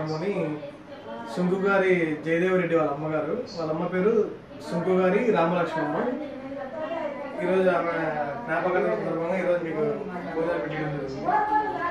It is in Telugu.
గ్రామంలోని సుంకు గారి జయదేవరెడ్డి వాళ్ళ అమ్మగారు వాళ్ళ అమ్మ పేరు సుంకు గారి రామలక్ష్మమ్మ ఈరోజు ఆమె జ్ఞాపకాల సందర్భంగా ఈరోజు మీకు పూజలు పెట్టడం జరుగుతుంది